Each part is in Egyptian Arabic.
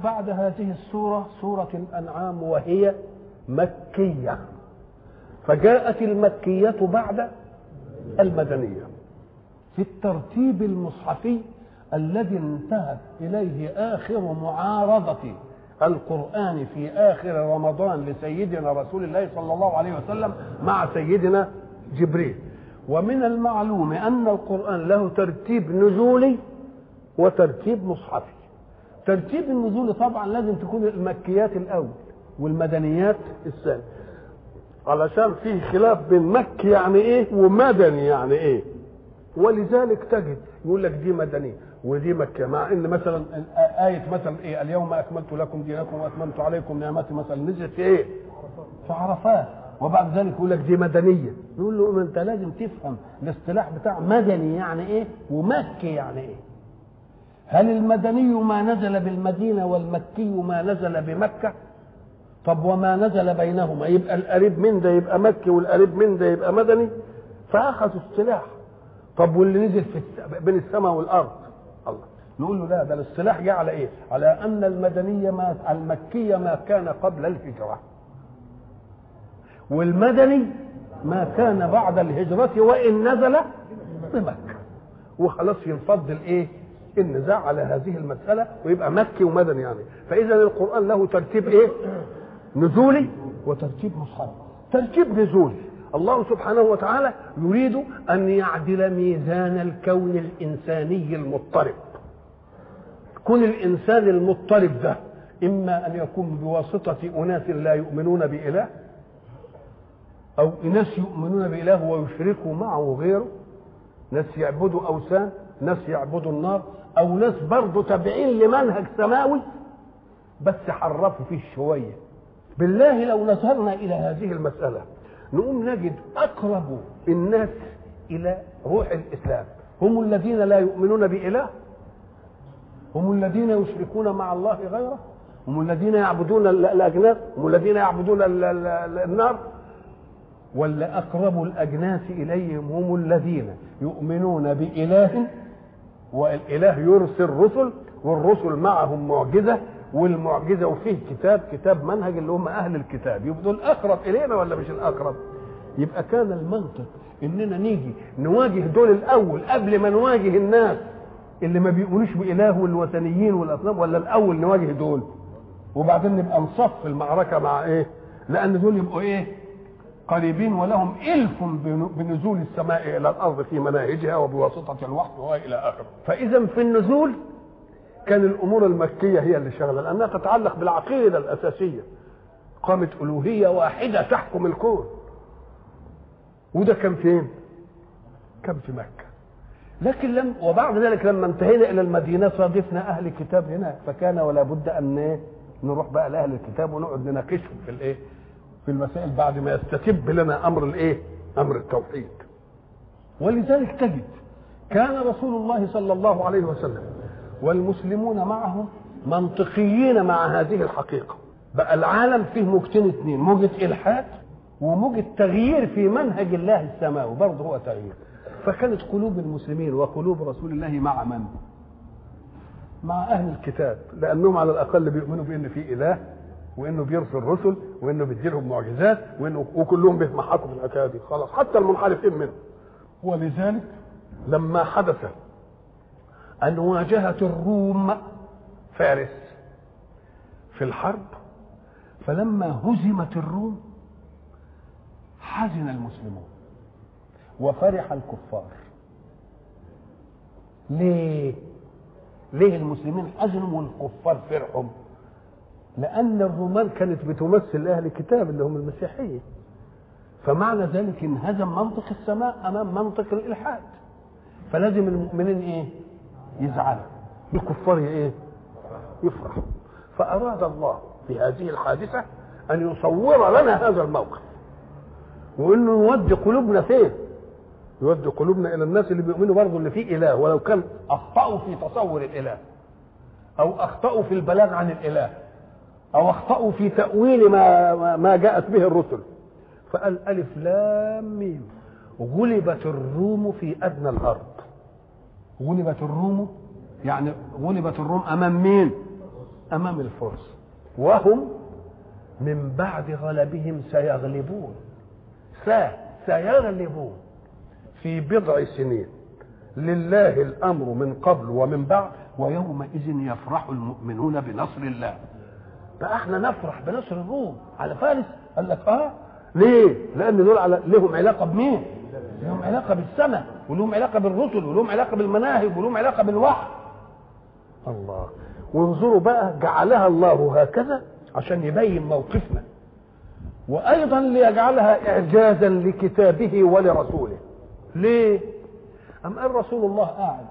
بعد هذه السورة سورة الأنعام وهي مكية فجاءت المكية بعد المدنية في الترتيب المصحفي الذي انتهت إليه آخر معارضة القرآن في آخر رمضان لسيدنا رسول الله صلى الله عليه وسلم مع سيدنا جبريل ومن المعلوم أن القرآن له ترتيب نزولي وترتيب مصحفي ترتيب النزول طبعا لازم تكون المكيات الأول والمدنيات الثاني علشان فيه خلاف بين مكي يعني ايه ومدني يعني ايه ولذلك تجد يقول لك دي مدنيه ودي مكه مع ان مثلا ايه مثلا ايه اليوم اكملت لكم دينكم واتممت عليكم نعمتي مثلا نزلت في ايه؟ في عرفات وبعد ذلك يقول لك دي مدنيه يقول له انت لازم تفهم الاصطلاح بتاع مدني يعني ايه ومكي يعني ايه هل المدني ما نزل بالمدينه والمكي ما نزل بمكه طب وما نزل بينهما يبقى القريب من ده يبقى مكي والقريب من ده يبقى مدني فاخذوا اصطلاح طب واللي نزل في بين السماء والارض الله نقول له لا ده الاصطلاح جه على ايه؟ على ان المدنيه ما المكيه ما كان قبل الهجره والمدني ما كان بعد الهجرة وإن نزل بمكة وخلاص ينفض الايه النزاع على هذه المسألة ويبقى مكي ومدني يعني فإذا القرآن له ترتيب ايه نزولي وترتيب مصحفي ترتيب نزولي الله سبحانه وتعالى يريد أن يعدل ميزان الكون الإنساني المضطرب كون الإنسان المضطرب ده إما أن يكون بواسطة أناس لا يؤمنون بإله أو ناس يؤمنون بإله ويشركوا معه غيره ناس يعبدوا أوثان ناس يعبدوا النار أو ناس برضه تابعين لمنهج سماوي بس حرفوا فيه شوية بالله لو نظرنا إلى هذه المسألة نقوم نجد أقرب الناس إلى روح الإسلام هم الذين لا يؤمنون بإله هم الذين يشركون مع الله غيره هم الذين يعبدون الأجناس هم الذين يعبدون النار ولا أقرب الأجناس إليهم هم الذين يؤمنون بإله والإله يرسل رسل والرسل معهم معجزة والمعجزة وفيه كتاب كتاب منهج اللي هم أهل الكتاب يبقوا دول أقرب إلينا ولا مش الأقرب يبقى كان المنطق إننا نيجي نواجه دول الأول قبل ما نواجه الناس اللي ما بيؤمنوش بإله والوثنيين والأصنام ولا الأول نواجه دول وبعدين نبقى نصف المعركة مع إيه لأن دول يبقوا إيه قريبين ولهم إلف بنزول السماء إلى الأرض في مناهجها وبواسطة الوحي وإلى آخره فإذا في النزول كان الأمور المكية هي اللي شغلة لأنها تتعلق بالعقيدة الأساسية قامت ألوهية واحدة تحكم الكون وده كان فين؟ كان في مكة لكن لم وبعد ذلك لما انتهينا إلى المدينة صادفنا أهل الكتاب هناك فكان ولا بد أن نروح بقى لأهل الكتاب ونقعد نناقشهم في الإيه؟ في المسائل بعد ما يستتب لنا امر الايه؟ امر التوحيد. ولذلك تجد كان رسول الله صلى الله عليه وسلم والمسلمون معه منطقيين مع هذه الحقيقه. بقى العالم فيه موجتين اثنين، موجة الحاد وموجة تغيير في منهج الله السماوي، برضه هو تغيير. فكانت قلوب المسلمين وقلوب رسول الله مع من؟ مع اهل الكتاب، لانهم على الاقل بيؤمنوا بان في اله وانه بيرسل رسل وانه بيديلهم معجزات وانه وكلهم بيتمحكوا في الحكايه دي خلاص حتى المنحرفين منه ولذلك لما حدث ان واجهت الروم فارس في الحرب فلما هزمت الروم حزن المسلمون وفرح الكفار ليه ليه المسلمين حزنوا والكفار فرحوا لأن الرومان كانت بتمثل أهل الكتاب اللي هم المسيحية فمعنى ذلك انهزم منطق السماء أمام منطق الإلحاد فلازم المؤمنين إيه؟ يزعلوا الكفار إيه؟ يفرحوا فأراد الله في هذه الحادثة أن يصور لنا هذا الموقف وإنه يودي قلوبنا فين؟ يودي قلوبنا إلى الناس اللي بيؤمنوا برضه اللي فيه إله ولو كان أخطأوا في تصور الإله أو أخطأوا في البلاغ عن الإله او اخطاوا في تاويل ما ما جاءت به الرسل فقال الف لام ميم غلبت الروم في ادنى الارض غلبت الروم يعني غلبت الروم امام مين امام الفرس وهم من بعد غلبهم سيغلبون س سيغلبون في بضع سنين لله الامر من قبل ومن بعد ويومئذ يفرح المؤمنون بنصر الله فاحنا نفرح بنصر الروم على فارس قال لك اه ليه؟ لان دول على لهم علاقه بمين؟ لهم علاقه بالسماء ولهم علاقه بالرسل ولهم علاقه بالمناهج ولهم علاقه بالوحي الله وانظروا بقى جعلها الله هكذا عشان يبين موقفنا وايضا ليجعلها اعجازا لكتابه ولرسوله ليه ام قال رسول الله قاعد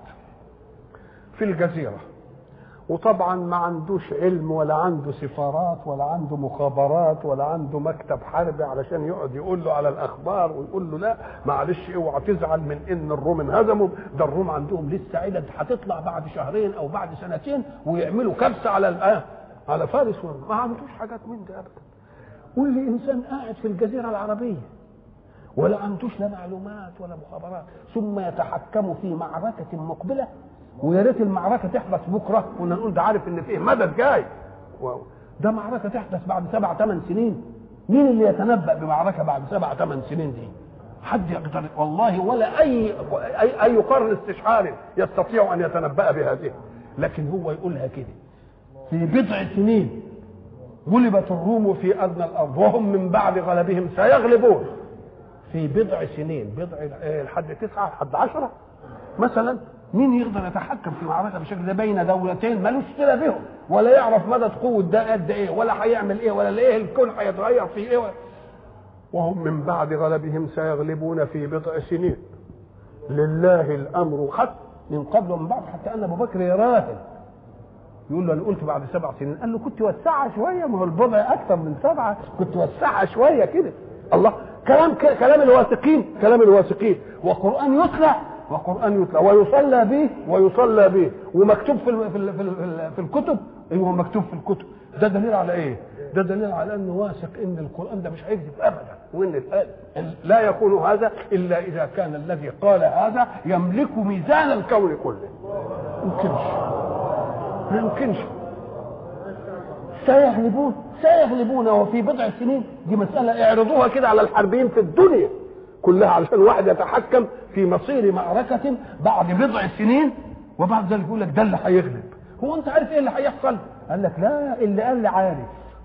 في الجزيره وطبعا ما عندوش علم ولا عنده سفارات ولا عنده مخابرات ولا عنده مكتب حربي علشان يقعد يقول له على الاخبار ويقول له لا معلش اوعى تزعل من ان الروم انهزموا ده الروم عندهم لسه عدد هتطلع بعد شهرين او بعد سنتين ويعملوا كبسه على الآن على فارس ما عندوش حاجات من ده ابدا واللي انسان قاعد في الجزيره العربيه ولا عندوش لا معلومات ولا مخابرات ثم يتحكم في معركه مقبله ويا ريت المعركه تحدث بكره كنا نقول ده عارف ان فيه مدد جاي ده معركه تحدث بعد سبع ثمان سنين مين اللي يتنبأ بمعركه بعد سبع ثمان سنين دي؟ حد يقدر والله ولا اي اي, أي قرن استشعار يستطيع ان يتنبأ بهذه لكن هو يقولها كده في بضع سنين غلبت الروم في ادنى الارض وهم من بعد غلبهم سيغلبون في بضع سنين بضع لحد تسعه لحد عشره مثلا مين يقدر يتحكم في معركه بالشكل ده بين دولتين ملوش صله بهم ولا يعرف مدى قوه ده قد ايه ولا هيعمل ايه ولا ايه الكون هيتغير في ايه وهم من بعد غلبهم سيغلبون في بضع سنين لله الامر خط من قبل ومن بعد حتى ان ابو بكر يراهن يقول له انا قلت بعد سبع سنين قال له كنت وسعها شويه ما هو البضع اكثر من سبعه كنت وسعها شويه كده الله كلام كلام الواثقين كلام الواثقين وقران يتلى وقران يتلى ويصلى به ويصلى به ومكتوب في في في, في الكتب ايوه مكتوب في الكتب ده دليل على ايه؟ ده دليل على انه واثق ان القران ده مش هيكذب ابدا وان لا يكون هذا الا اذا كان الذي قال هذا يملك ميزان الكون كله. يمكنش ما يمكنش سيغلبون سيغلبون وفي بضع سنين دي مسألة اعرضوها كده على الحربيين في الدنيا كلها علشان واحد يتحكم في مصير معركة بعد بضع سنين وبعد ذلك يقول لك ده اللي هيغلب هو انت عارف ايه اللي هيحصل؟ قال لك لا اللي قال لي عارف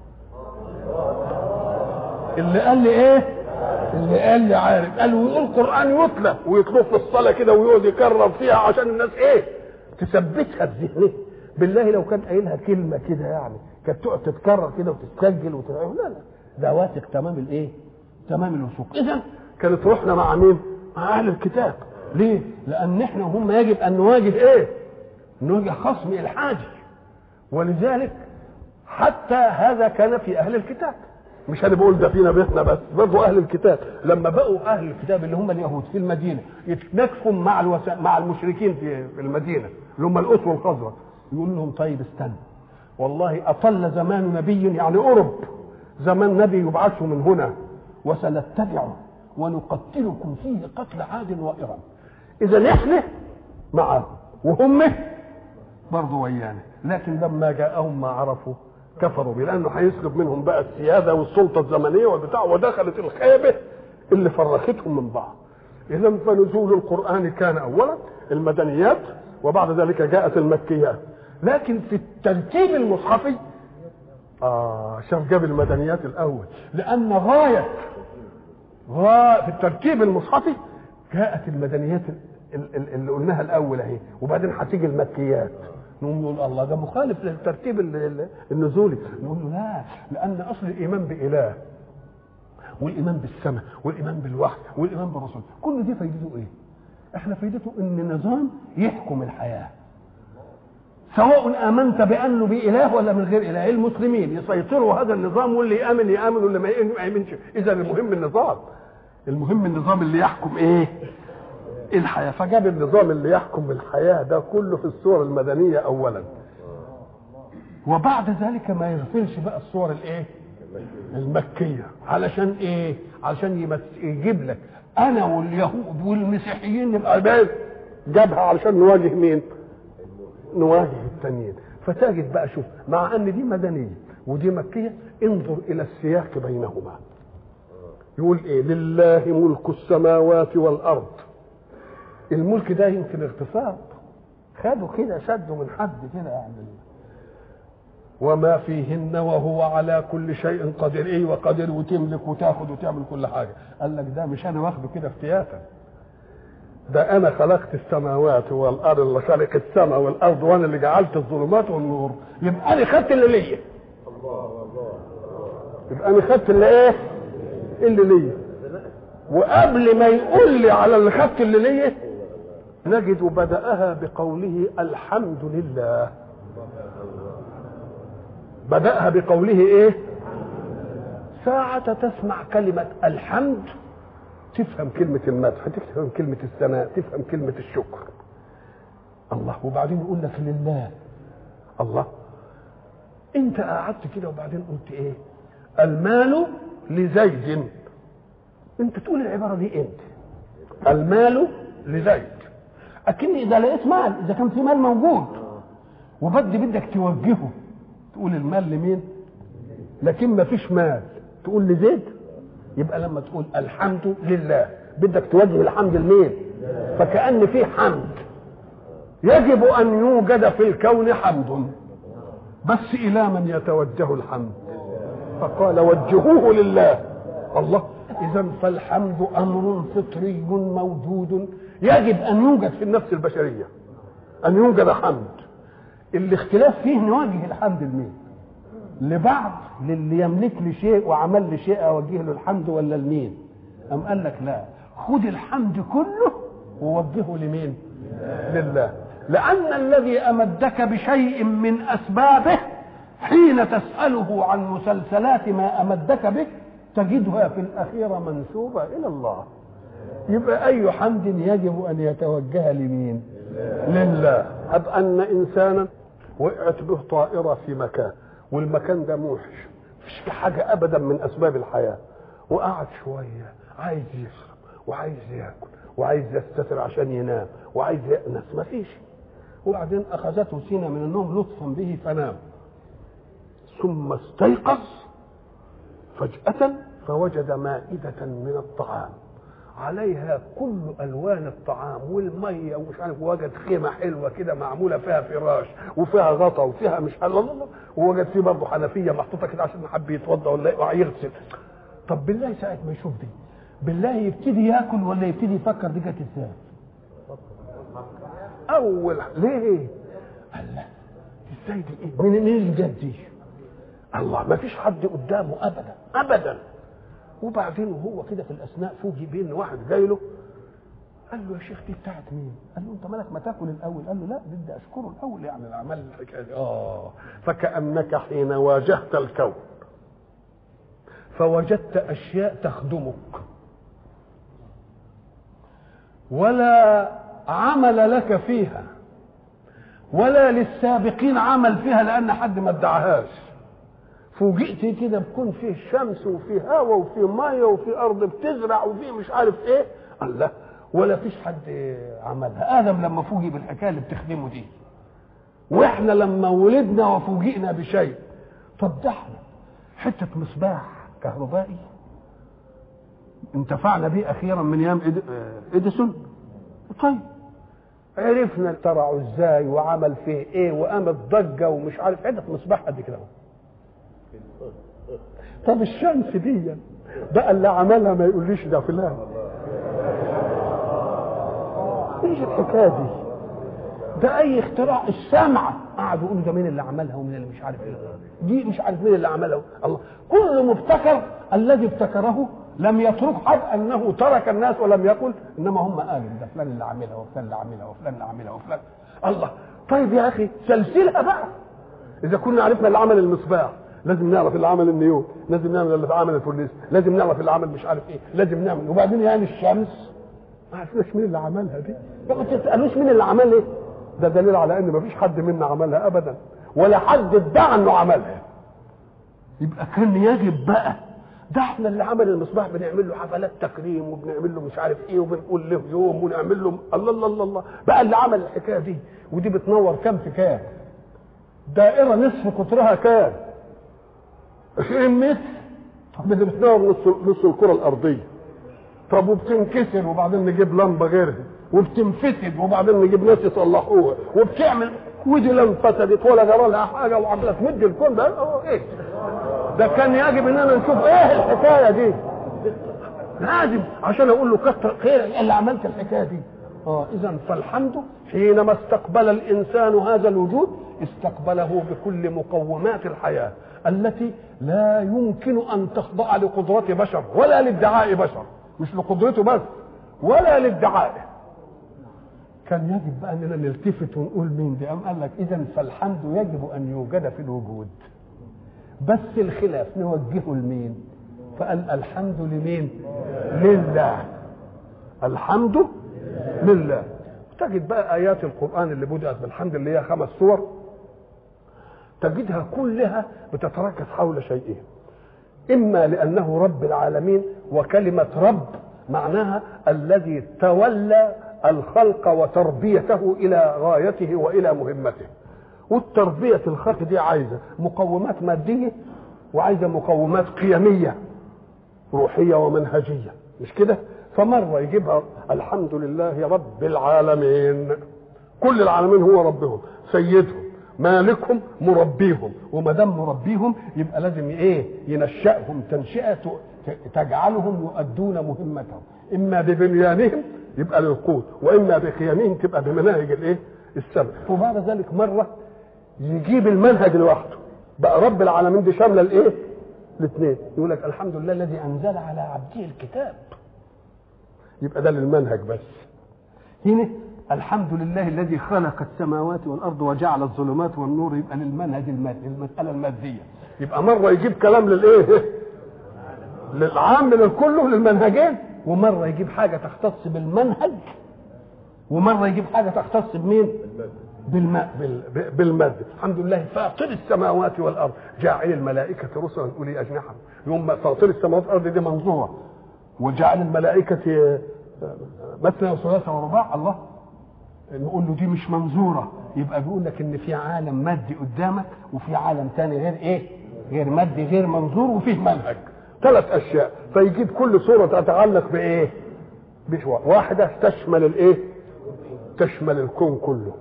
اللي قال لي ايه؟ اللي قال لي عارف قال ويقول قرآن يتلى ويطلب في الصلاة كده ويقعد يكرر فيها عشان الناس ايه؟ تثبتها في ذهنها بالله لو كان قايلها كلمه كده يعني كانت تقعد تتكرر كده وتتسجل وتتعمل لا لا ده واثق تمام الايه؟ تمام الوثوق اذا كانت روحنا مع مين؟ مع اهل الكتاب ليه؟ لان احنا وهم يجب ان نواجه ايه؟ نواجه خصم الحاجه ولذلك حتى هذا كان في اهل الكتاب مش انا بقول ده فينا بيتنا بس برضه اهل الكتاب لما بقوا اهل الكتاب اللي هم اليهود في المدينه يتناكفوا مع الوسا... مع المشركين في المدينه اللي هم الاس والخزرج يقول لهم طيب استنى والله أطل زمان نبي يعني قرب زمان نبي يبعثه من هنا وسنتبعه ونقتلكم فيه قتل عاد وإرم إذا إحنا معه وهم برضه ويانا لكن لما جاءهم ما عرفوا كفروا به لأنه هيسلب منهم بقى السيادة والسلطة الزمنية والبتاع ودخلت الخيبة اللي فرختهم من بعض إذا فنزول القرآن كان أولا المدنيات وبعد ذلك جاءت المكيات لكن في الترتيب المصحفي اه شاف جاب المدنيات الاول لان غايه غاية في الترتيب المصحفي جاءت المدنيات اللي قلناها الاول اهي وبعدين هتيجي المكيات نقوم نقول الله ده مخالف للترتيب النزولي نقول له لا لان اصل الايمان باله والايمان بالسماء والايمان بالوحي والايمان بالرسول كل دي فايدته ايه احنا فايدته ان نظام يحكم الحياه سواء امنت بانه باله ولا من غير اله المسلمين يسيطروا هذا النظام واللي يامن يامن واللي ما يامنش اذا المهم النظام المهم النظام اللي يحكم ايه الحياه فجاب النظام اللي يحكم الحياه ده كله في الصور المدنيه اولا وبعد ذلك ما يغفلش بقى الصور الايه المكيه علشان ايه علشان يجيب لك انا واليهود والمسيحيين نبقى جابها علشان نواجه مين نواجه التانيين فتجد بقى شوف مع ان دي مدنيه ودي مكيه انظر الى السياق بينهما يقول ايه لله ملك السماوات والارض الملك ده يمكن اغتصاب خدوا كده شدوا من حد كده يعني وما فيهن وهو على كل شيء قدير ايه وقدير وتملك وتاخد وتعمل كل حاجه قال لك ده مش انا واخده كده افتياتا ده انا خلقت السماوات والارض اللي خلق السماء والارض وانا اللي جعلت الظلمات والنور يبقى انا خدت اللي ليا يبقى انا خدت اللي ايه اللي ليا وقبل ما يقول لي على اللي خدت اللي ليا نجد بدأها بقوله الحمد لله بدأها بقوله ايه ساعة تسمع كلمة الحمد تفهم كلمة المدح تفهم كلمة الثناء تفهم كلمة الشكر الله وبعدين يقول لك لله الله انت قعدت كده وبعدين قلت ايه المال لزيد انت تقول العبارة دي انت المال لزيد اكن اذا لقيت مال اذا كان في مال موجود وبدي بدك توجهه تقول المال لمين لكن ما فيش مال تقول لزيد يبقى لما تقول الحمد لله بدك توجه الحمد لمين فكأن في حمد يجب أن يوجد في الكون حمد بس إلى من يتوجه الحمد فقال وجهوه لله الله إذا فالحمد أمر فطري موجود يجب أن يوجد في النفس البشرية أن يوجد حمد الاختلاف فيه نوجه الحمد لمين لبعض للي يملك لي شيء وعمل لي شيء اوجه له الحمد ولا لمين ام قال لك لا خد الحمد كله ووجهه لمين لله لان الذي امدك بشيء من اسبابه حين تساله عن مسلسلات ما امدك به تجدها في الاخيره منسوبه الى الله يبقى اي حمد يجب ان يتوجه لمين لله أب أن إنسانا وقعت به طائرة في مكان والمكان ده موحش مفيش في حاجة أبدا من أسباب الحياة وقعد شوية عايز يشرب وعايز ياكل وعايز يستتر عشان ينام وعايز يأنس مفيش وبعدين أخذته سينة من النوم لطفا به فنام ثم استيقظ فجأة فوجد مائدة من الطعام عليها كل الوان الطعام والميه ومش عارف وجد خيمه حلوه كده معموله فيها فراش وفيها غطا وفيها مش الله الله ووجد فيه برضه حنفيه محطوطه كده عشان حب يتوضا ولا يغسل طب بالله ساعه ما يشوف دي بالله يبتدي ياكل ولا يبتدي يفكر دي كانت ازاي؟ اول ليه؟ الله ازاي دي ايه؟ من مين جت دي؟ الله ما فيش حد قدامه ابدا ابدا وبعدين وهو كده في الاثناء فوجئ بان واحد جاي له قال له يا شيخ دي بتاعت مين؟ قال له انت مالك ما تاكل الاول؟ قال له لا بدي اشكره الاول يعني العمل الحكايه دي اه فكانك حين واجهت الكون فوجدت اشياء تخدمك ولا عمل لك فيها ولا للسابقين عمل فيها لان حد ما ادعاهاش فوجئت كده بكون فيه شمس وفيه هواء وفيه ميه وفيه ارض بتزرع وفيه مش عارف ايه الله ولا فيش حد عملها ادم لما فوجئ بالحكايه اللي بتخدمه دي واحنا لما ولدنا وفوجئنا بشيء طب ده احنا حته مصباح كهربائي انتفعنا به اخيرا من ايام اديسون طيب عرفنا اخترعوا ازاي وعمل فيه ايه وقامت ضجه ومش عارف حته مصباح قد كده طب الشمس دي بقى اللي عملها ما يقوليش ده فلان ايش الحكايه دي ده اي اختراع السمعه قعدوا يقولوا ده مين اللي عملها ومين اللي مش عارف ايه دي مش عارف مين اللي عملها الله كل مبتكر الذي ابتكره لم يترك حد انه ترك الناس ولم يقل انما هم قالوا ده فلان اللي عاملها وفلان اللي عاملها وفلان اللي عاملها وفلان الله طيب يا اخي سلسلها بقى اذا كنا عرفنا اللي عمل المصباح لازم نعرف اللي عمل النيون لازم نعمل اللي عمل الفورنيس لازم نعرف اللي عمل مش عارف ايه لازم نعمل وبعدين يعني الشمس ما عرفناش مين اللي عملها دي ما تسالوش مين اللي عمل ايه ده دليل على ان ما فيش حد منا عملها ابدا ولا حد ادعى انه عملها يبقى كان يجب بقى ده احنا اللي عمل المصباح بنعمل له حفلات تكريم وبنعمل له مش عارف ايه وبنقول له يوم ونعمل له الله الله الله الله بقى اللي عمل الحكايه دي ودي بتنور كام في كام دائره نصف قطرها كام 20 متر طب بنبناها نص نص الكره الارضيه طب وبتنكسر وبعدين نجيب لمبه غيرها وبتنفسد وبعدين نجيب ناس يصلحوها وبتعمل ودي لا انفسدت ولا جرى لها حاجه وعماله تمد الكون ده ايه ده كان يجب اننا نشوف ايه الحكايه دي لازم عشان اقول له كتر خير اللي عملت الحكايه دي اه اذا فالحمد حينما استقبل الانسان هذا الوجود استقبله بكل مقومات الحياه التي لا يمكن ان تخضع لقدره بشر ولا لادعاء بشر مش لقدرته بس ولا لادعائه كان يجب بقى اننا نلتفت ونقول مين دي قام قال لك اذا فالحمد يجب ان يوجد في الوجود بس الخلاف نوجهه لمين فقال الحمد لمين لله الحمد لله تجد بقى ايات القران اللي بدات بالحمد اللي هي خمس سور تجدها كلها بتتركز حول شيئين اما لانه رب العالمين وكلمه رب معناها الذي تولى الخلق وتربيته الى غايته والى مهمته والتربيه الخلق دي عايزه مقومات ماديه وعايزه مقومات قيميه روحيه ومنهجيه مش كده فمره يجيبها الحمد لله رب العالمين كل العالمين هو ربهم سيدهم مالكهم مربيهم وما دام مربيهم يبقى لازم ايه ينشأهم تنشئه تجعلهم يؤدون مهمتهم اما ببنيانهم يبقى للقوت واما بقيامهم تبقى بمناهج الايه السبع وبعد ذلك مره يجيب المنهج لوحده بقى رب العالمين دي شامله الايه الاثنين يقول لك الحمد لله الذي انزل على عبده الكتاب يبقى ده للمنهج بس هنا الحمد لله الذي خلق السماوات والارض وجعل الظلمات والنور يبقى للمنهج المادي المساله الماديه يبقى مره يجيب كلام للايه للعام للكله للمنهجين ومره يجيب حاجه تختص بالمنهج ومره يجيب حاجه تختص بمين بالماء بالمادة الحمد لله فاطر السماوات والارض جاعل الملائكه رسلا اولي اجنحه يوم فاطر السماوات والارض دي منظوره وجعل الملائكه مثنى وثلاثة ورباع الله نقول له دي مش منظورة يبقى بيقول لك ان في عالم مادي قدامك وفي عالم تاني غير ايه غير مادي غير منظور وفيه منهج ثلاث اشياء فيجيب كل صورة تتعلق بايه بشوى واحدة تشمل الايه تشمل الكون كله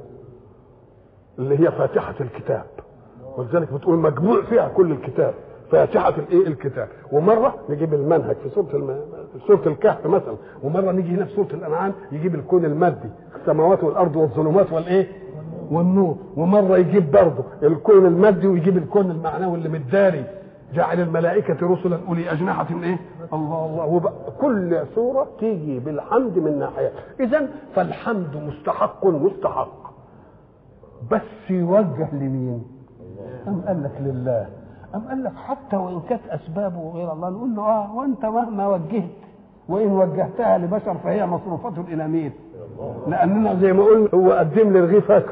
اللي هي فاتحة الكتاب ولذلك بتقول مجموع فيها كل الكتاب فاتحة الايه الكتاب ومرة نجيب المنهج في سورة الم... في سورة الكهف مثلا ومرة نيجي هنا في سورة الأنعام يجيب الكون المادي السماوات والأرض والظلمات والإيه والنور ومرة يجيب برضه الكون المادي ويجيب الكون المعنوي اللي متداري جعل الملائكة رسلا أولي أجنحة إيه؟ الله الله وبقى كل سورة تيجي بالحمد من ناحية إذا فالحمد مستحق مستحق بس يوجه لمين؟ أم قال لك لله أم قال لك حتى وإن كانت أسبابه غير الله نقول له آه وأنت مهما وجهت وإن وجهتها لبشر فهي مصروفة إلى مين؟ لأننا زي ما قلنا هو قدم لي رغيف أكل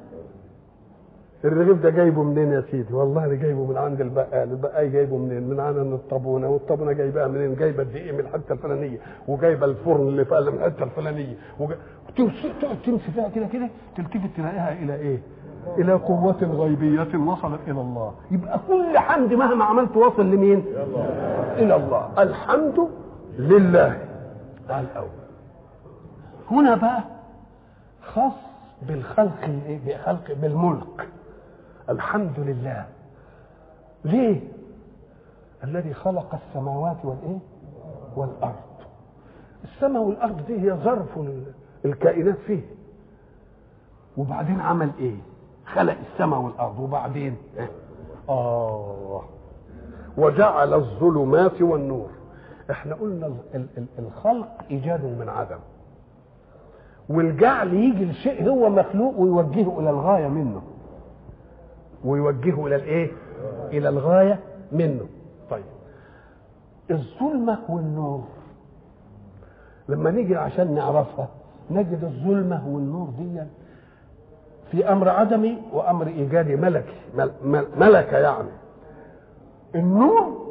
الرغيف ده جايبه منين يا سيدي؟ والله ده جايبه من عند البقال، البقال جايبه منين؟ من عند الطابونه، والطابونه جايبها منين؟ جايبه الدقيق من الحته الفلانيه، وجايبه الفرن اللي في من الحته الفلانيه، وجا... تقعد تمشي فيها كده كده تلتفت تلاقيها الى ايه؟ الى قوة غيبية وصلت الى الله يبقى كل حمد مهما عملت واصل لمين الى الله الحمد لله على الاول هنا بقى خاص بالخلق بخلق بالملك الحمد لله ليه الذي خلق السماوات والايه والارض السماء والارض دي هي ظرف الكائنات فيه وبعدين عمل ايه خلق السماء والارض وبعدين اه وجعل الظلمات والنور احنا قلنا الخلق ايجاد من عدم والجعل يجي لشيء هو مخلوق ويوجهه الى الغايه منه ويوجهه الى الايه الى الغايه منه طيب الظلمه والنور لما نيجي عشان نعرفها نجد الظلمه والنور دي في امر عدمي وامر ايجادي ملكي مل ملكه يعني النور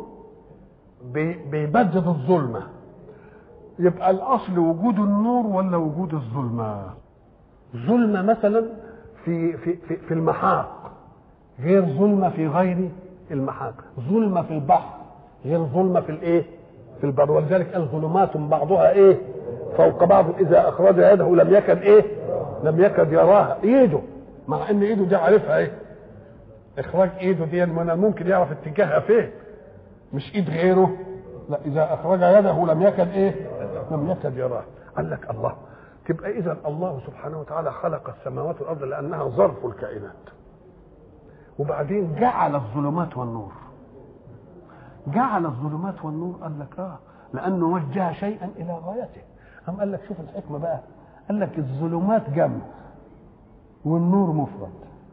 بيبدد الظلمه يبقى الاصل وجود النور ولا وجود الظلمه ظلمه مثلا في في في, في المحاق غير ظلمة في غير المحاكم ظلمة في البحر غير ظلمة في الايه في البر ولذلك قال ظلمات بعضها ايه فوق بعض اذا اخرج يده لم يكد ايه لم يكد يراها ايده مع ان ايده دي عارفها ايه اخراج ايده دي من ممكن يعرف اتجاهها فين مش ايد غيره لا اذا اخرج يده لم يكد ايه لم يكد يراه قال لك الله تبقى اذا الله سبحانه وتعالى خلق السماوات والارض لانها ظرف الكائنات وبعدين جعل الظلمات والنور جعل الظلمات والنور قال لك اه لانه وجه شيئا الى غايته قام قال لك شوف الحكمه بقى قال لك الظلمات جمع والنور مفرد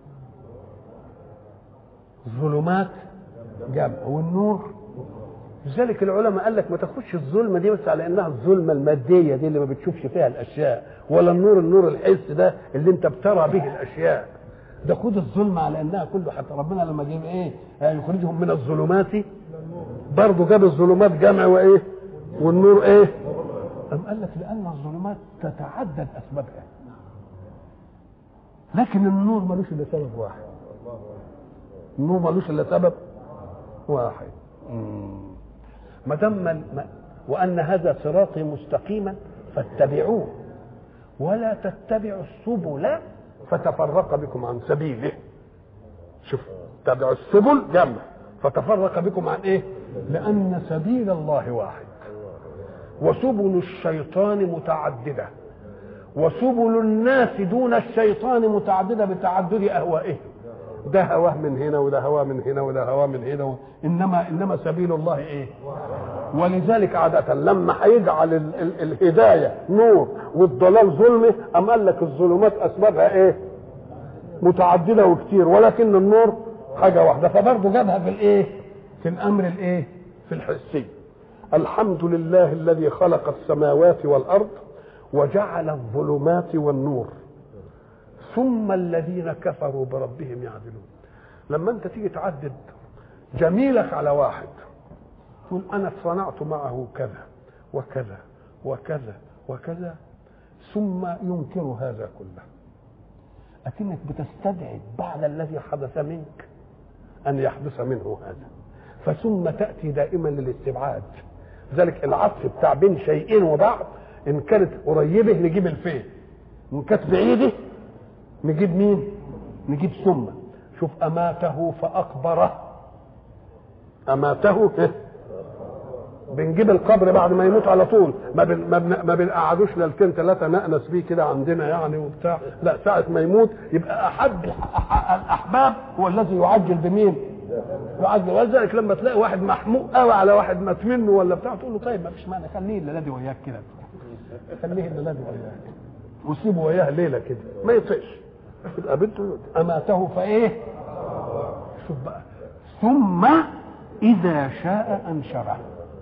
الظلمات جمع والنور لذلك العلماء قال لك ما تاخدش الظلمه دي بس على انها الظلمه الماديه دي اللي ما بتشوفش فيها الاشياء ولا النور النور الحس ده اللي انت بترى به الاشياء ده خد الظلمه على انها كله حتى ربنا لما جاب ايه يخرجهم من الظلمات برضه جاب الظلمات جمع وايه والنور ايه أم قال لك لأن الظلمات تتعدد أسبابها لكن النور ملوش إلا سبب واحد النور ملوش إلا سبب واحد ما دام وأن هذا صراطي مستقيما فاتبعوه ولا تتبعوا السبل فتفرق بكم عن سبيله شوف تبعوا السبل جمع فتفرق بكم عن ايه لأن سبيل الله واحد وسبل الشيطان متعدده وسبل الناس دون الشيطان متعدده بتعدد اهوائهم ده هواه من هنا وده هواه من هنا وده هواه من هنا و... انما انما سبيل الله ايه ولذلك عادة لما هيجعل ال... ال... الهداية نور والضلال ظلمة أم قال لك الظلمات أسبابها إيه؟ متعددة وكتير ولكن النور حاجة واحدة فبرضه جابها في الإيه؟ في الأمر الإيه؟ في الحسي الحمد لله الذي خلق السماوات والارض وجعل الظلمات والنور ثم الذين كفروا بربهم يعدلون لما انت تيجي تعدد جميلك على واحد تقول انا صنعت معه كذا وكذا وكذا وكذا ثم ينكر هذا كله لكنك بتستدعي بعد الذي حدث منك ان يحدث منه هذا فثم تاتي دائما للاستبعاد ذلك العطف بتاع بين شيئين وبعض ان كانت قريبه نجيب الفين ان كانت بعيده نجيب مين نجيب ثم شوف اماته فاقبره اماته بنجيب القبر بعد ما يموت على طول ما بن ما, بن ما بنقعدوش ليلتين ثلاثه نأنس بيه كده عندنا يعني وبتاع لا ساعه ما يموت يبقى احب الاحباب هو الذي يعجل بمين؟ يعجل ولذلك لما تلاقي واحد محموق قوي على واحد مات منه ولا بتاع تقول له طيب ما فيش مانع خليه الليله دي وياك كده خليه الليله دي وياك وسيبه وياه ليله كده ما يطيش يبقى بنته اماته فايه؟ شوف بقى ثم اذا شاء انشره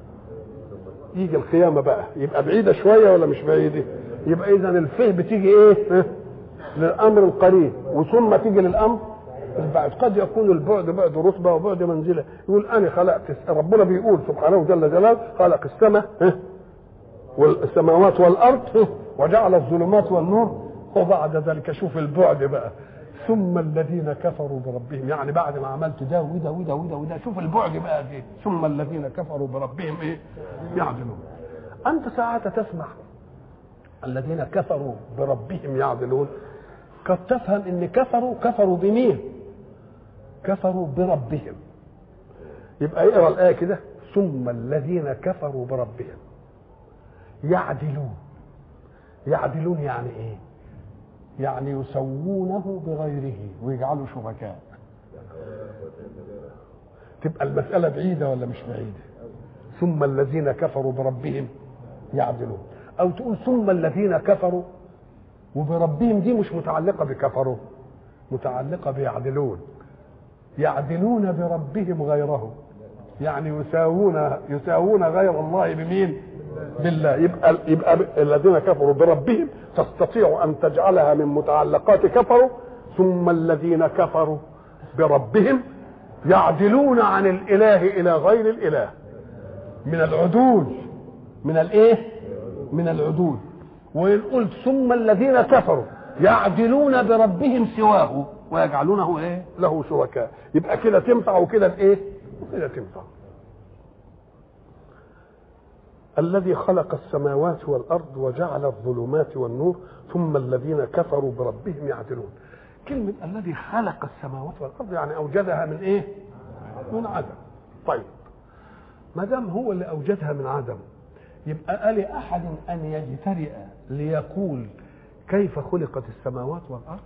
يجي القيامه بقى يبقى بعيده شويه ولا مش بعيده يبقى اذا الفه بتيجي ايه للامر القريب وثم تيجي للامر البعد قد يكون البعد بعد رتبه وبعد منزله يقول انا خلقت ربنا بيقول سبحانه جل جلاله خلق السماء والسماوات والارض وجعل الظلمات والنور وبعد ذلك شوف البعد بقى ثم الذين كفروا بربهم يعني بعد ما عملت ده وده وده وده وده شوف البعد بقى دي ثم الذين كفروا بربهم ايه يعدلون انت ساعات تسمع الذين كفروا بربهم يعدلون قد تفهم ان كفروا كفروا بمين كفروا بربهم يبقى اقرا الايه كده ثم الذين كفروا بربهم يعدلون يعدلون يعني ايه يعني يسوونه بغيره ويجعلوا شركاء تبقى المسألة بعيدة ولا مش بعيدة ثم الذين كفروا بربهم يعدلون أو تقول ثم الذين كفروا وبربهم دي مش متعلقة بكفروا متعلقة بيعدلون يعدلون بربهم غيره يعني يساوون يساوون غير الله بمين؟ بالله يبقى يبقى الذين كفروا بربهم تستطيع ان تجعلها من متعلقات كفروا ثم الذين كفروا بربهم يعدلون عن الاله الى غير الاله من العدول من الايه من العدول وان قلت ثم الذين كفروا يعدلون بربهم سواه ويجعلونه ايه له شركاء يبقى كده تنفع وكده ايه وكده تنفع الذي خلق السماوات والارض وجعل الظلمات والنور ثم الذين كفروا بربهم يعدلون كلمه الذي خلق السماوات والارض يعني اوجدها من ايه من عدم طيب ما دام هو اللي اوجدها من عدم يبقى ألي أحد أن يجترئ ليقول كيف خلقت السماوات والأرض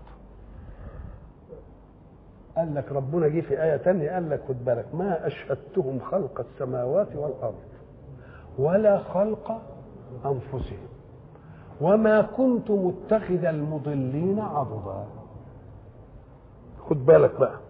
قال لك ربنا جه في آية تانية قال لك خد بالك ما أشهدتهم خلق السماوات والأرض ولا خلق أنفسهم وما كنت متخذ المضلين عضدا خد بالك بقى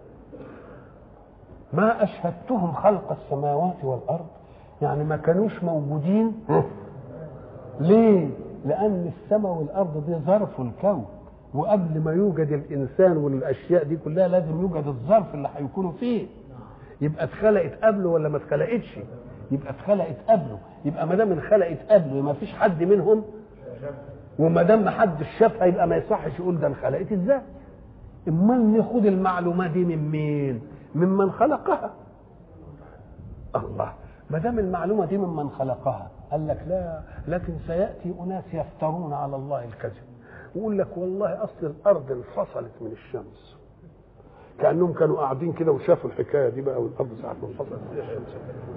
ما أشهدتهم خلق السماوات والأرض يعني ما كانوش موجودين ليه لان السماء والارض دي ظرف الكون وقبل ما يوجد الانسان والاشياء دي كلها لازم يوجد الظرف اللي هيكونوا فيه يبقى اتخلقت قبله ولا ما اتخلقتش يبقى اتخلقت قبله يبقى ما دام اتخلقت قبله ما فيش حد منهم وما دام ما حدش شافها يبقى ما يصحش يقول ده انخلقت ازاي امال ناخد المعلومه دي من مين ممن خلقها الله ما دام المعلومه دي ممن خلقها قال لك لا لكن سياتي اناس يفترون على الله الكذب ويقول لك والله اصل الارض انفصلت من الشمس كانهم كانوا قاعدين كده وشافوا الحكايه دي بقى والارض ساعه ما انفصلت من الشمس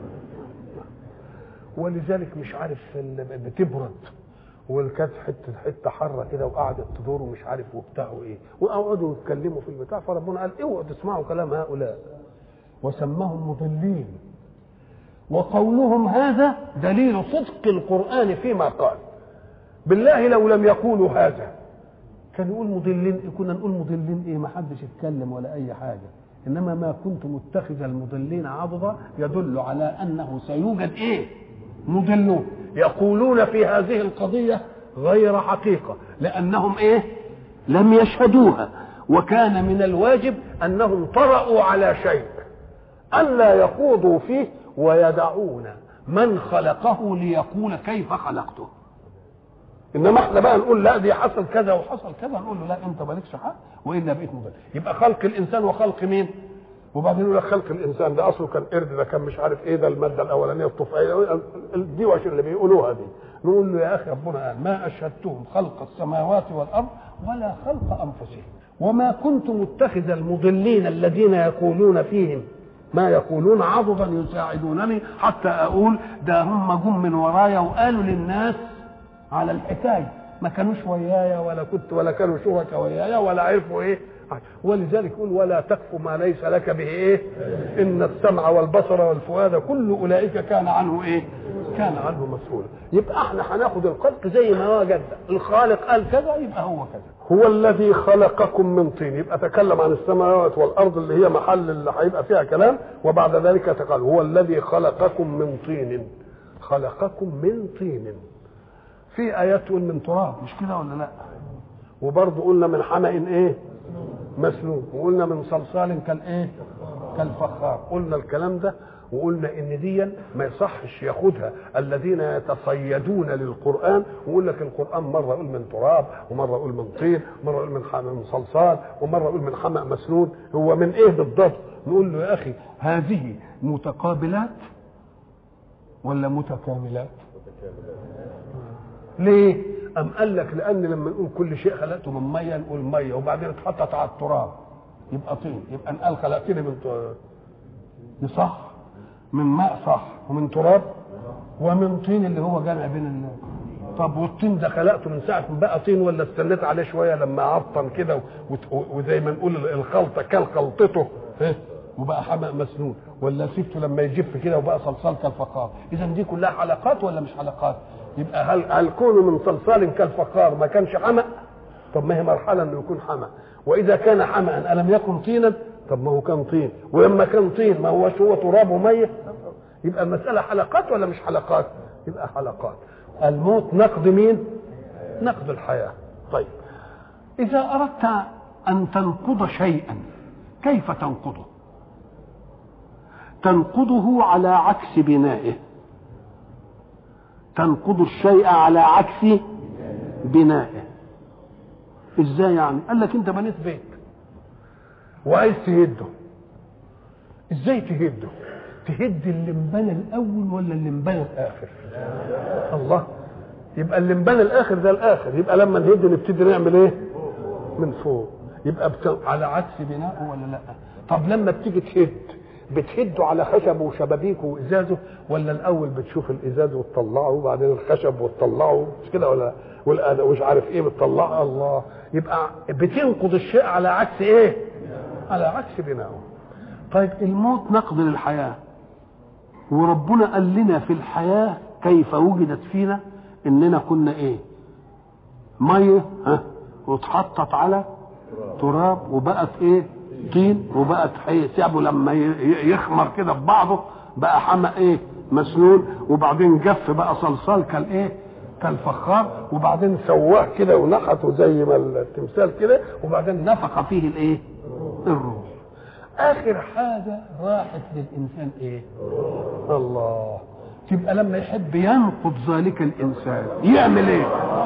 ولذلك مش عارف بتبرد وكانت حته حته حره كده وقعدت تدور ومش عارف وبتاع وايه وقعدوا يتكلموا في البتاع فربنا قال اوعوا تسمعوا كلام هؤلاء وسماهم مضلين وقولهم هذا دليل صدق القرآن فيما قال بالله لو لم يقولوا هذا كان يقول مضلين كنا نقول مضلين ايه ما حدش يتكلم ولا اي حاجه انما ما كنت متخذ المضلين عضدا يدل على انه سيوجد ايه مضلون يقولون في هذه القضيه غير حقيقه لانهم ايه لم يشهدوها وكان من الواجب انهم طرأوا على شيء الا يخوضوا فيه ويدعون من خلقه ليقول كيف خلقته انما احنا بقى نقول لا دي حصل كذا وحصل كذا نقول له لا انت مالكش حق والا بقيت مضل يبقى خلق الانسان وخلق مين وبعدين يقول لك خلق الانسان ده اصله كان قرد ده كان مش عارف ايه ده الماده الاولانيه الطفيليه دي وش اللي بيقولوها دي نقول له يا اخي ربنا قال ما اشهدتهم خلق السماوات والارض ولا خلق انفسهم وما كنت متخذ المضلين الذين يقولون فيهم ما يقولون عضدا يساعدونني حتى اقول ده هم جم من ورايا وقالوا للناس على الحكايه ما كانوش ويايا ولا كنت ولا كانوا شركاء ويايا ولا عرفوا ايه ولذلك يقول ولا تقف ما ليس لك به ايه ان السمع والبصر والفؤاد كل اولئك كان عنه ايه كان عنه مسؤولا يبقى احنا هناخد الخلق زي ما وجد الخالق قال كذا يبقى هو كذا هو الذي خلقكم من طين يبقى تكلم عن السماوات والارض اللي هي محل اللي هيبقى فيها كلام وبعد ذلك تقال هو الذي خلقكم من طين خلقكم من طين في ايات تقول من تراب مش كده ولا لا وبرضه قلنا من حمأ ايه مسنون وقلنا من صلصال كالايه كالفخار قلنا الكلام ده وقلنا ان دي ما يصحش ياخدها الذين يتصيدون للقران ويقول لك القران مره يقول من تراب ومره يقول من طين ومره يقول من من صلصال ومره يقول من حمأ مسنون هو من ايه بالضبط نقول له يا اخي هذه متقابلات ولا متكاملات ليه أم قال لك لأن لما نقول كل شيء خلقته من مية نقول مية وبعدين اتحطت على التراب يبقى طين يبقى نقال خلقتني من تراب صح من ماء صح ومن تراب ومن طين اللي هو جمع بين الناس طب والطين ده خلقته من ساعة ما بقى طين ولا استنيت عليه شوية لما عطن كده وزي ما نقول الخلطة كل خلطته وبقى حمأ مسنون ولا سبته لما يجف كده وبقى صلصال كالفخار اذا دي كلها حلقات ولا مش حلقات يبقى هل هل كونه من صلصال كالفخار ما كانش حمأ طب ما هي مرحلة انه يكون حمأ واذا كان حمأ الم يكن طينا طب ما هو كان طين ولما كان طين ما هوش هو تراب وميه يبقى المسألة حلقات ولا مش حلقات يبقى حلقات الموت نقد مين نقد الحياة طيب إذا أردت أن تنقض شيئا كيف تنقضه تنقضه على عكس بنائه تنقض الشيء على عكس بنائه ازاي يعني قال لك انت بنيت بيت وعايز تهده ازاي تهده تهد اللي انبنى الاول ولا اللي انبنى الاخر الله يبقى اللي انبنى الاخر ده الاخر يبقى لما نهد نبتدي نعمل ايه من فوق يبقى بت... على عكس بنائه ولا لا طب لما بتيجي تهد بتهده على خشبه وشبابيكه وازازه ولا الاول بتشوف الازاز وتطلعه وبعدين الخشب وتطلعه مش كده ولا ولا مش عارف ايه بتطلعه الله يبقى بتنقض الشيء على عكس ايه على عكس بنائه طيب الموت نقض للحياه وربنا قال لنا في الحياه كيف وجدت فينا اننا كنا ايه ميه ها واتحطت على تراب وبقت ايه طين وبقت حي سابه لما يخمر كده ببعضه بقى حمى ايه مسنون وبعدين جف بقى صلصال كالايه كالفخار وبعدين سواه كده ونحته زي ما التمثال كده وبعدين نفخ فيه الايه الروح اخر حاجه راحت للانسان ايه الله تبقى لما يحب ينقض ذلك الانسان يعمل ايه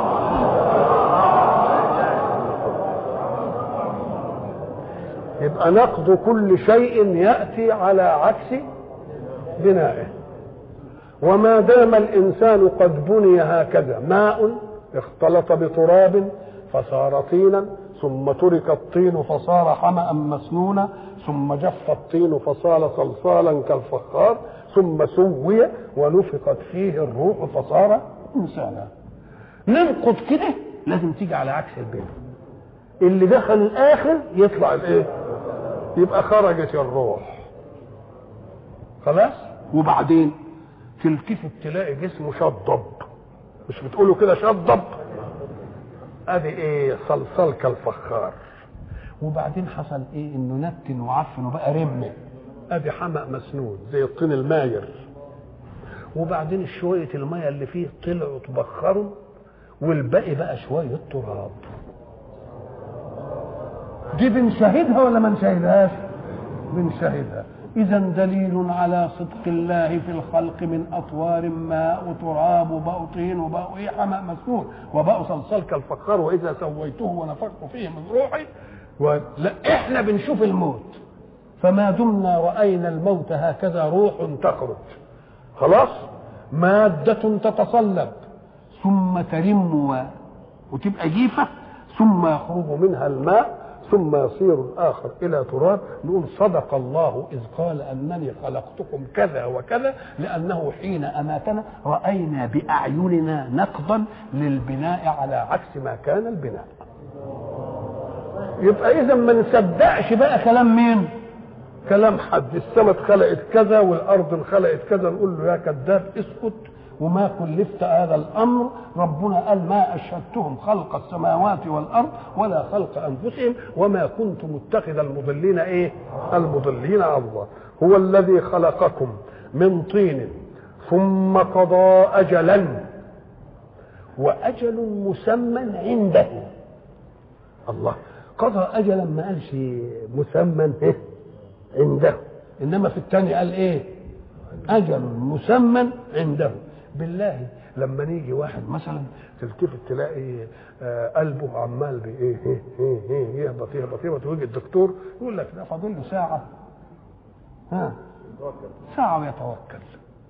يبقى نقض كل شيء ياتي على عكس بنائه وما دام الانسان قد بني هكذا ماء اختلط بتراب فصار طينا ثم ترك الطين فصار حمأ مسنونا ثم جف الطين فصار صلصالا كالفخار ثم سوي ونفخت فيه الروح فصار انسانا ننقض كده لازم تيجي على عكس البيت اللي دخل الاخر يطلع الايه يبقى خرجت الروح خلاص وبعدين تلتفت تلاقي جسمه شضب مش بتقولوا كده شضب ادي ايه صلصال كالفخار وبعدين حصل ايه انه نتن وعفن وبقى رمه ادي حمأ مسنون زي الطين الماير وبعدين شويه الميه اللي فيه طلعوا تبخروا والباقي بقى شويه تراب دي بنشاهدها ولا ما نشاهدهاش بنشاهدها اذا دليل على صدق الله في الخلق من اطوار ماء وتراب وبقوا طين وبقوا ايه حمأ مسنون وبقوا صلصال كالفخار واذا سويته ونفخت فيه من روحي ولا احنا بنشوف الموت فما دمنا راينا الموت هكذا روح تخرج خلاص ماده تتصلب ثم ترم و... وتبقى جيفه ثم يخرج منها الماء ثم يصير الآخر إلى تراب نقول صدق الله إذ قال أنني خلقتكم كذا وكذا لأنه حين أماتنا رأينا بأعيننا نقضا للبناء على عكس ما كان البناء يبقى إذا ما نصدقش بقى كلام مين كلام حد السماء اتخلقت كذا والأرض انخلقت كذا نقول له يا كذاب اسكت وما كلفت هذا الامر ربنا قال ما اشهدتهم خلق السماوات والارض ولا خلق انفسهم وما كنت متخذ المضلين ايه المضلين على الله هو الذي خلقكم من طين ثم قضى اجلا واجل مسمى عنده الله قضى اجلا ما قالش مسمى إيه؟ عنده انما في الثاني قال ايه اجل مسمى عنده بالله لما نيجي واحد مثلا تلتفت تلاقي آه قلبه عمال بايه ايه ايه ايه يهبط يهبط يهبط ويجي الدكتور يقول لك ده فاضل له ساعه ها ساعه ويتوكل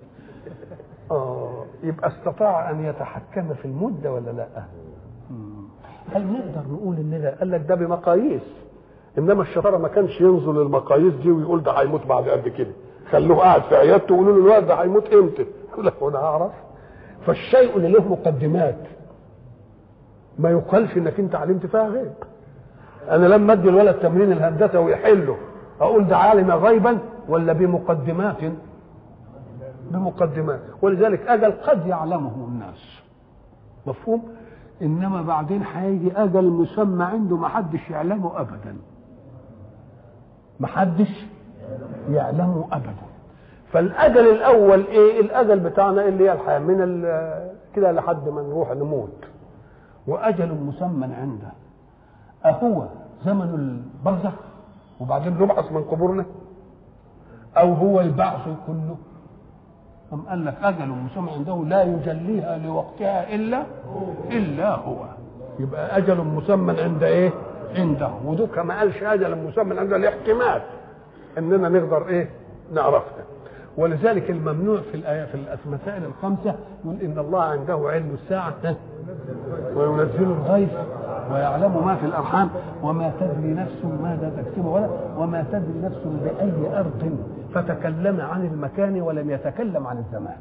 اه يبقى استطاع ان يتحكم في المده ولا لا هل نقدر نقول ان ده قال لك ده بمقاييس انما الشطاره ما كانش ينظر للمقاييس دي ويقول ده هيموت بعد قد كده خلوه قاعد في عيادته ويقولوا له الواد ده هيموت امتى يقول لك وانا اعرف فالشيء اللي له مقدمات ما يقالش انك انت علمت فيها غيب انا لما ادي الولد تمرين الهندسه ويحله اقول ده عالم غيبا ولا بمقدمات بمقدمات ولذلك اجل قد يعلمه الناس مفهوم انما بعدين هيجي اجل مسمى عنده ما حدش يعلمه ابدا ما حدش يعلمه ابدا فالاجل الاول ايه الاجل بتاعنا اللي هي الحياه من كده لحد ما نروح نموت واجل مسمى عنده اهو زمن البرزخ وبعدين نبعث من قبورنا او هو البعث كله أم قال لك أجل مسمى عنده لا يجليها لوقتها إلا إلا هو يبقى أجل مسمى عند إيه؟ عنده ودوك ما قالش اجل مسمى عنده الاحتمال اننا نقدر ايه نعرفها ولذلك الممنوع في الآية في المسائل الخمسة يقول إن الله عنده علم الساعة وينزل الغيث ويعلم ما في الأرحام وما تدري نفس ماذا تكسب ولا وما تدري نفس بأي أرض فتكلم عن المكان ولم يتكلم عن الزمان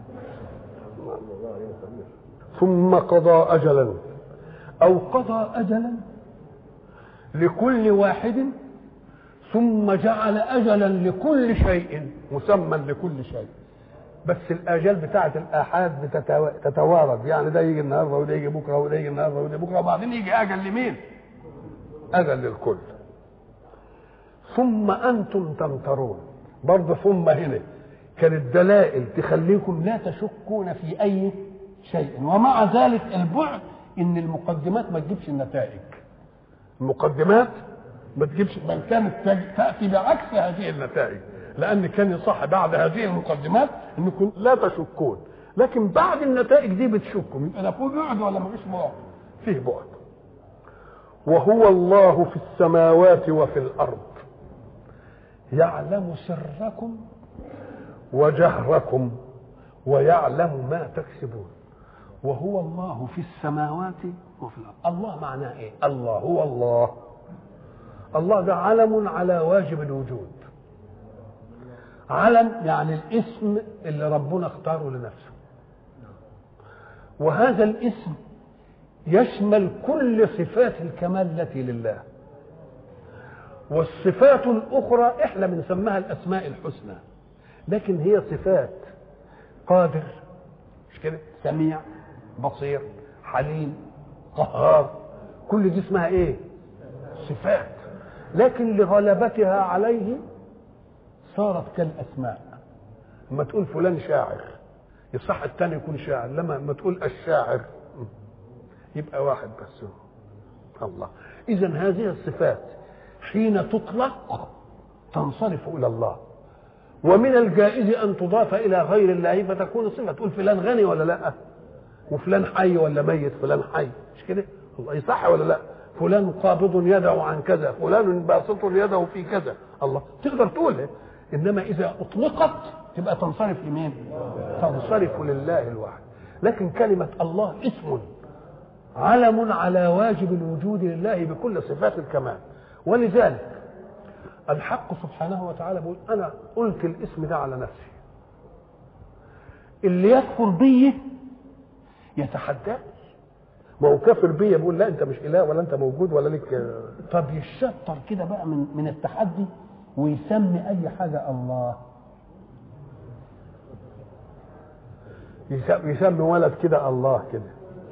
ثم قضى أجلا أو قضى أجلا لكل واحد ثم جعل أجلا لكل شيء مسمى لكل شيء بس الآجال بتاعة الآحاد بتتوارد يعني ده يجي النهارده وده يجي بكره وده يجي النهارده وده بكره وبعدين يجي أجل لمين؟ أجل للكل ثم أنتم تمترون برضه ثم هنا كانت دلائل تخليكم لا تشكون في أي شيء ومع ذلك البعد إن المقدمات ما تجيبش النتائج المقدمات ما تجيبش بل كانت تاتي بعكس هذه النتائج لان كان يصح بعد هذه المقدمات انكم لا تشكون لكن بعد النتائج دي بتشكوا يبقى ده في بعد ولا ما فيش بعد؟ فيه بعد وهو الله في السماوات وفي الارض يعلم سركم وجهركم ويعلم ما تكسبون وهو الله في السماوات وفي الارض الله معناه ايه الله هو الله الله ده علم على واجب الوجود علم يعني الاسم اللي ربنا اختاره لنفسه وهذا الاسم يشمل كل صفات الكمال التي لله والصفات الاخرى احنا بنسميها الاسماء الحسنى لكن هي صفات قادر مش كده سميع بصير حليم قهار كل دي اسمها ايه صفات لكن لغلبتها عليه صارت كالاسماء لما تقول فلان شاعر يصح الثاني يكون شاعر لما لما تقول الشاعر يبقى واحد بس الله اذا هذه الصفات حين تطلق تنصرف الى الله ومن الجائز ان تضاف الى غير الله فتكون صفه تقول فلان غني ولا لا وفلان حي ولا ميت فلان حي مش كده الله يصح ولا لا فلان قابض يده عن كذا فلان باسط يده في كذا الله تقدر تقول انما اذا اطلقت تبقى تنصرف لمين تنصرف لله الواحد لكن كلمه الله اسم علم على واجب الوجود لله بكل صفات الكمال ولذلك الحق سبحانه وتعالى بيقول انا قلت الاسم ده على نفسي اللي يكفر بي يتحدى ما هو كافر بيا بيقول لا انت مش اله ولا انت موجود ولا لك طب يشطر كده بقى من من التحدي ويسمي اي حاجه الله يسمي ولد كده الله كده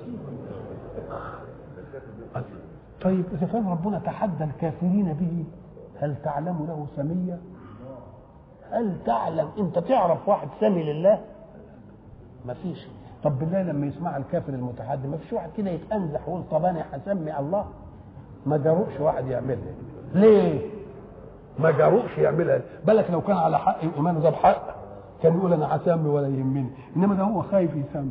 طيب اذا كان ربنا تحدى الكافرين به هل تعلم له سميا هل تعلم انت تعرف واحد سمي لله ما فيش طب بالله لما يسمع الكافر المتحدي ما فيش واحد كده يتأنزح ويقول طب انا هسمي الله ما جروش واحد يعملها ليه ما جروش يعملها بالك لو كان على حق وايمانه ده بحق كان يقول انا هسمي ولا يهمني انما ده هو خايف يسمي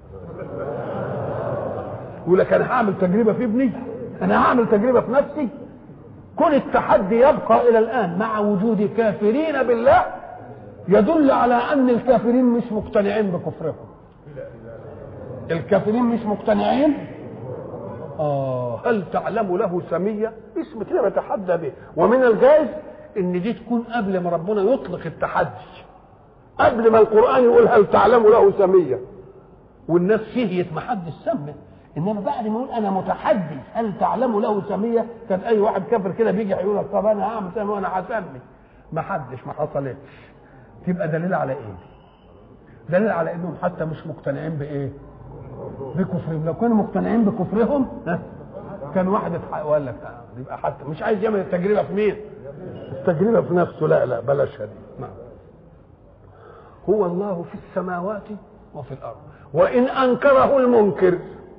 يقول لك انا هعمل تجربه في ابني انا هعمل تجربه في نفسي كل التحدي يبقى الى الان مع وجود كافرين بالله يدل على ان الكافرين مش مقتنعين بكفرهم الكافرين مش مقتنعين اه هل تعلم له سميه اسم كده بتحدى به ومن الجائز ان دي تكون قبل ما ربنا يطلق التحدي قبل ما القران يقول هل تعلم له سميه والناس فهيت ما حدش سمى انما بعد ما يقول انا متحدي هل تعلم له سميه كان اي واحد كافر كده بيجي يقول لك طب انا هعمل سمي وانا هسمي ما حدش ما حصلتش تبقى دليل على ايه؟ دليل على انهم حتى مش مقتنعين بايه؟ بكفرهم لو كانوا مقتنعين بكفرهم ها كان واحد وقال لك يبقى حتى مش عايز يعمل التجربه في مين؟ التجربه في نفسه لا لا بلاش هذه نعم هو الله في السماوات وفي الارض وان انكره المنكر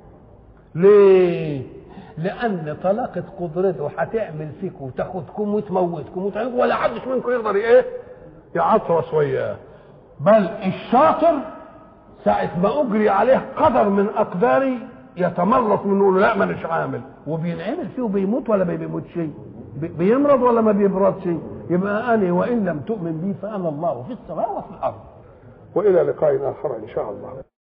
ليه؟ لأن طلاقة قدرته هتعمل فيكم وتاخدكم وتموتكم وتعمل ولا حدش منكم يقدر إيه؟ يعطرس وياه بل الشاطر ساعة ما أجري عليه قدر من أقداري يتملص منه يقول لا مانيش عامل وبينعمل فيه وبيموت ولا ما بيموتش بيمرض ولا ما بيبردش يبقى انا وان لم تؤمن بي فانا الله في السماء وفي الارض والى لقاء اخر ان شاء الله